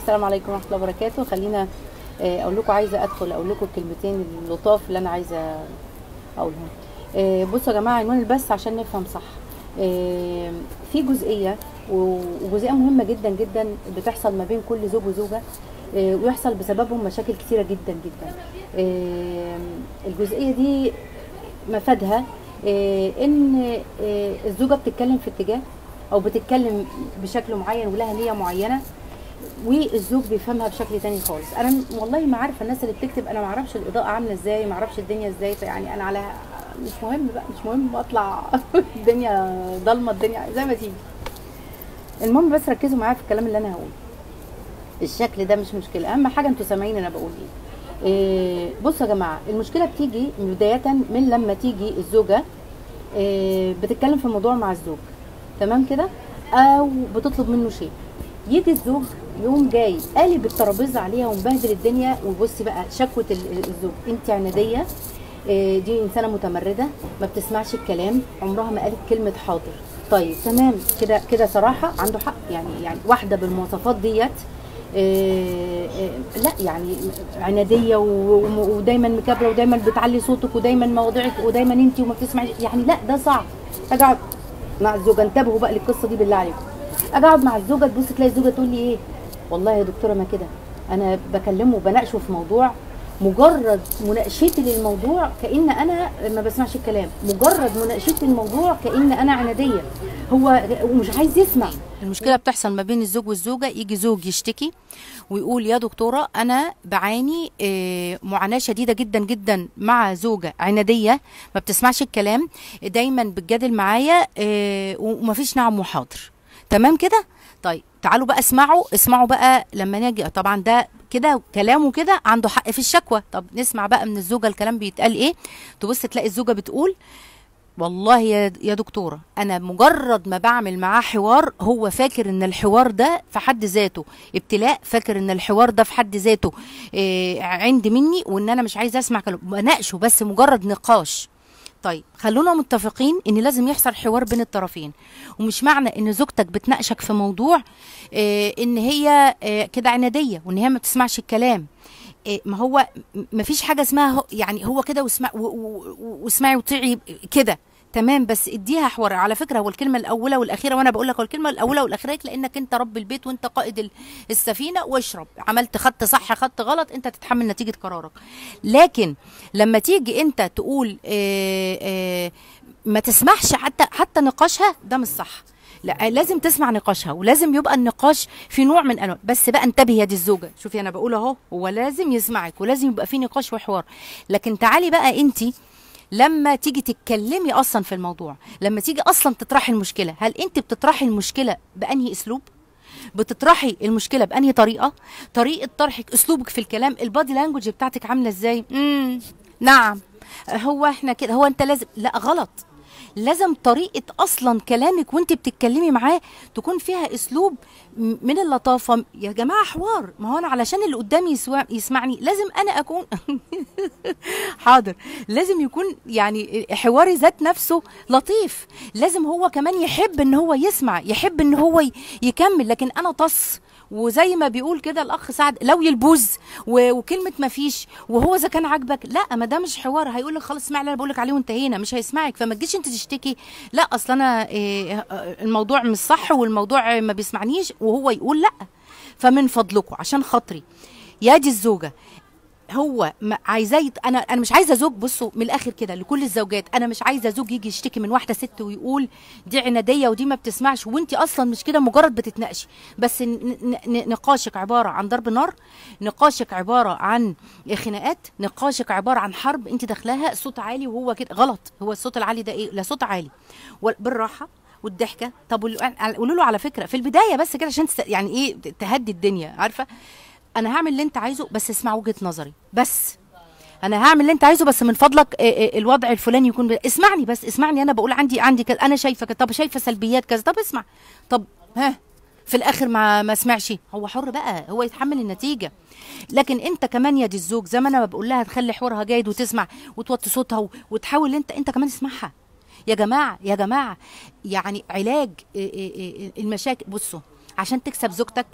السلام عليكم ورحمه الله وبركاته خلينا آه، اقول لكم عايزه ادخل اقول لكم الكلمتين اللطاف اللي انا عايزه اقولهم آه، بصوا يا جماعه عنوان البث عشان نفهم صح آه، في جزئيه و- وجزئيه مهمه جدا جدا بتحصل ما بين كل زوج وزوجه آه، ويحصل بسببهم مشاكل كتيره جدا جدا آه، الجزئيه دي مفادها آه، ان آه، الزوجه بتتكلم في اتجاه او بتتكلم بشكل معين ولها نيه معينه والزوج بيفهمها بشكل تاني خالص انا م- والله ما عارفه الناس اللي بتكتب انا ما اعرفش الاضاءه عامله ازاي ما اعرفش الدنيا ازاي فيعني انا على مش مهم بقى مش مهم اطلع الدنيا ضلمه الدنيا زي ما تيجي المهم بس ركزوا معايا في الكلام اللي انا هقوله الشكل ده مش مشكله اهم حاجه انتوا سامعين انا بقول ايه إيه بصوا يا جماعه المشكله بتيجي بدايه من لما تيجي الزوجه إيه بتتكلم في موضوع مع الزوج تمام كده او بتطلب منه شيء يجي الزوج يقوم جاي قالب الترابيزه عليها ومبهدل الدنيا وبصي بقى شكوه ال- ال- الزوج انت عناديه إيه، دي انسانه متمرده ما بتسمعش الكلام عمرها ما قالت كلمه حاضر طيب تمام كده كده صراحه عنده حق يعني يعني واحده بالمواصفات ديت إيه، إيه، لا يعني عناديه و- و- ودايما مكابره ودايما بتعلي صوتك ودايما مواضيعك ودايما انت وما بتسمعيش يعني لا ده صعب اجي اقعد مع الزوجه انتبهوا بقى للقصه دي بالله عليكم اجي اقعد مع الزوجه تبص تلاقي الزوجه تقول لي ايه والله يا دكتوره ما كده انا بكلمه وبناقشه في موضوع مجرد مناقشتي للموضوع كان انا ما بسمعش الكلام مجرد مناقشتي الموضوع كان انا عناديه هو ومش عايز يسمع المشكله بتحصل ما بين الزوج والزوجه يجي زوج يشتكي ويقول يا دكتوره انا بعاني آه، معاناه شديده جدا جدا مع زوجه عناديه ما بتسمعش الكلام دايما بتجادل معايا آه، ومفيش نعم وحاضر تمام كده طيب تعالوا بقى اسمعوا اسمعوا بقى لما نجي طبعا ده كده كلامه كده عنده حق في الشكوى طب نسمع بقى من الزوجه الكلام بيتقال ايه تبص تلاقي الزوجه بتقول والله يا يا دكتوره انا مجرد ما بعمل معاه حوار هو فاكر ان الحوار ده في حد ذاته ابتلاء فاكر ان الحوار ده في حد ذاته إيه عندي مني وان انا مش عايزه اسمع كلام بناقشه بس مجرد نقاش طيب خلونا متفقين ان لازم يحصل حوار بين الطرفين ومش معنى ان زوجتك بتناقشك في موضوع آه ان هي آه كده عناديه وان هي ما بتسمعش الكلام آه ما هو ما فيش حاجه اسمها هو يعني هو كده واسمع و- و- و- واسمعي وطيعي كده تمام بس اديها حوار على فكره هو الكلمه الاولى والاخيره وانا بقول لك هو الكلمه الاولى والاخيره لانك انت رب البيت وانت قائد ال- السفينه واشرب عملت خط صح خط غلط انت تتحمل نتيجه قرارك لكن لما تيجي انت تقول آه آه ما تسمحش حتى حتى نقاشها ده مش صح لا لازم تسمع نقاشها ولازم يبقى النقاش في نوع من انواع بس بقى انتبهي يا دي الزوجه شوفي انا بقول اهو هو لازم يسمعك ولازم يبقى في نقاش وحوار لكن تعالي بقى انت لما تيجي تتكلمي اصلا في الموضوع لما تيجي اصلا تطرحي المشكله هل انت بتطرحي المشكله بانهي اسلوب بتطرحي المشكله بانهي طريقه طريقه طرحك اسلوبك في الكلام البادي لانجوج بتاعتك عامله ازاي امم نعم هو احنا كده هو انت لازم لا غلط لازم طريقة أصلا كلامك وانت بتتكلمي معاه تكون فيها أسلوب م- من اللطافة يا جماعة حوار ما هو أنا علشان اللي قدامي يسوا- يسمعني لازم أنا أكون حاضر لازم يكون يعني حواري ذات نفسه لطيف لازم هو كمان يحب ان هو يسمع يحب ان هو ي- يكمل لكن انا طص وزي ما بيقول كده الاخ سعد لو يلبوز و- وكلمه ما فيش وهو اذا كان عاجبك لا ما ده مش حوار هيقول لك خلاص اسمع اللي انا بقول لك عليه وانتهينا مش هيسمعك فما تجيش انت تشتكي لا اصل انا إيه، آه، الموضوع مش صح والموضوع ما بيسمعنيش وهو يقول لا فمن فضلكم عشان خاطري يا دي الزوجه هو ما- عايزاه يت- انا انا مش عايزه زوج بصوا من الاخر كده لكل الزوجات انا مش عايزه زوج يجي يشتكي من واحده ست ويقول دي عناديه ودي ما بتسمعش وانت اصلا مش كده مجرد بتتناقشي بس ن- ن- ن- نقاشك عباره عن ضرب نار نقاشك عباره عن خناقات نقاشك عباره عن حرب انت داخلاها صوت عالي وهو كده غلط هو الصوت العالي ده ايه لا صوت عالي وال- بالراحه والضحكه طب وال- قولوا له على فكره في البدايه بس كده عشان تست- يعني ايه تهدي الدنيا عارفه انا هعمل اللي انت عايزه بس اسمع وجهه نظري بس انا هعمل اللي انت عايزه بس من فضلك آه، آه، الوضع الفلاني يكون ب... اسمعني بس اسمعني انا بقول عندي عندي كذا انا شايفه كذا طب شايفه سلبيات كذا طب اسمع طب ها في الاخر ما ما سمعش هو حر بقى هو يتحمل النتيجه لكن انت كمان يا دي الزوج زي ما انا بقول لها تخلي حوارها جيد وتسمع وتوطي صوتها و- وتحاول انت انت كمان تسمعها يا جماعه يا جماعه يعني علاج إيه إيه إيه المشاكل بصوا عشان تكسب زوجتك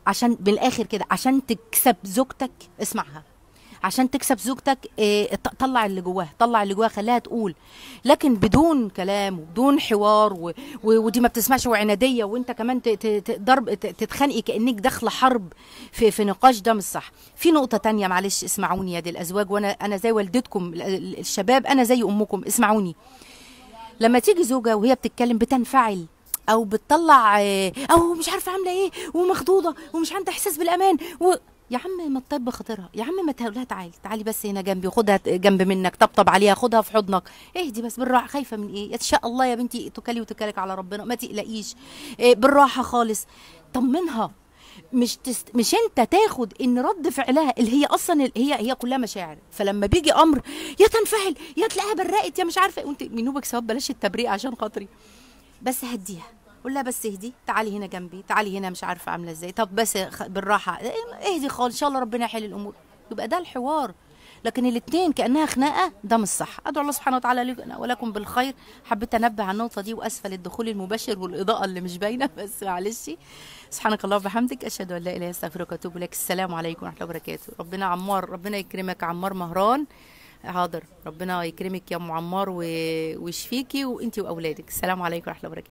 عشان بالاخر كده عشان تكسب زوجتك اسمعها عشان تكسب زوجتك إيه ط- طلع اللي جواها طلع اللي جواها خليها تقول لكن بدون كلام وبدون حوار و... و... ودي ما بتسمعش وعناديه وانت كمان ت... ت... ت... ضرب ت... تتخانقي كانك داخله حرب في في نقاش ده مش صح في نقطه تانية معلش اسمعوني يا دي الازواج وانا انا زي والدتكم ال- ال- الشباب انا زي امكم اسمعوني لما تيجي زوجه وهي بتتكلم بتنفعل او بتطلع آه، او مش عارفه عامله ايه ومخضوضه ومش عندها احساس بالامان و... يا عم ما تطيب بخاطرها يا عم ما تقولها تعالي تعالي بس هنا جنبي خدها جنب منك طبطب عليها خدها في حضنك اهدي بس بالراحه خايفه من ايه ان شاء الله يا بنتي توكلي وتكلك على ربنا ما تقلقيش إيه بالراحه خالص طمنها مش تست... مش انت تاخد ان رد فعلها اللي هي اصلا ال- هي هي كلها مشاعر فلما بيجي امر يا تنفعل يا تلاقيها برقت يا مش عارفه إيه، وانت منوبك ثواب بلاش التبريق عشان خاطري بس هديها قول لها بس اهدي تعالي هنا جنبي تعالي هنا مش عارفه عامله ازاي طب بس خ- بالراحه اهدي خالص ان شاء الله ربنا يحل الامور يبقى ده الحوار لكن الاثنين كانها خناقه ده مش صح ادعو الله سبحانه وتعالى لنا ولكم بالخير حبيت انبه على النقطه دي واسفل الدخول المباشر والاضاءه اللي مش باينه بس معلش سبحانك اللهم وبحمدك اشهد ان لا اله الا انت استغفرك واتوب اليك السلام عليكم ورحمه الله وبركاته ربنا عمار ربنا يكرمك عمار مهران حاضر ربنا يكرمك يا ام عمار و- ويشفيكي وانت واولادك السلام عليكم ورحمه الله وبركاته